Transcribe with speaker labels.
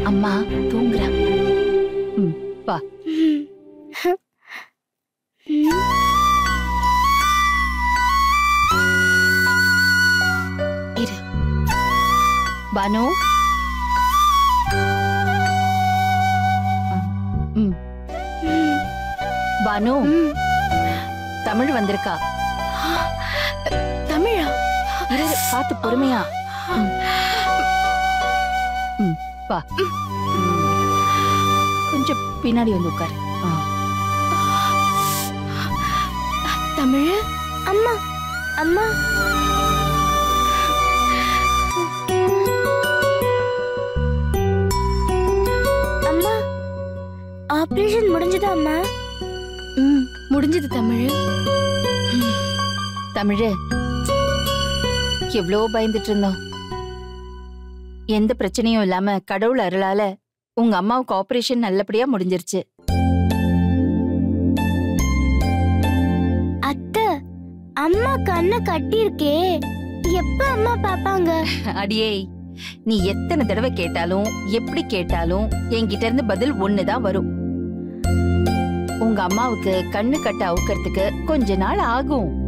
Speaker 1: அம்மா தூங்குறா ம், வா இரு பானு ம் பானு தமிழ் வந்திருக்கா
Speaker 2: தமிழா
Speaker 1: இரு இரு, பார்த்து பொறுமையா ம். ம், வா ம். கொஞ்சம் பின்னாடி வந்து உட்காரு ஆ.
Speaker 2: தமிழ் அம்மா அம்மா அம்மா ஆபரேஷன் முடிஞ்சதா அம்மா ம் முடிஞ்சது தமிழ்
Speaker 1: தமிழு எவ்வளோ பயந்துட்டு இருந்தோம் எந்த பிரச்சனையும் இல்லாம கடவுள் அருளால உங்க அம்மாவுக்கு ஆபரேஷன் நல்லபடியா முடிஞ்சிருச்சு
Speaker 2: அத்தை அம்மா கண்ணை கட்டியிருக்கே எப்ப அம்மா பாப்பாங்க
Speaker 1: அடியே நீ எத்தனை தடவை கேட்டாலும் எப்படி கேட்டாலும் என்கிட்ட இருந்து பதில் ஒண்ணுதான் வரும் உங்க அம்மாவுக்கு கண்ணு கட்ட அவுக்கறதுக்கு கொஞ்ச நாள் ஆகும்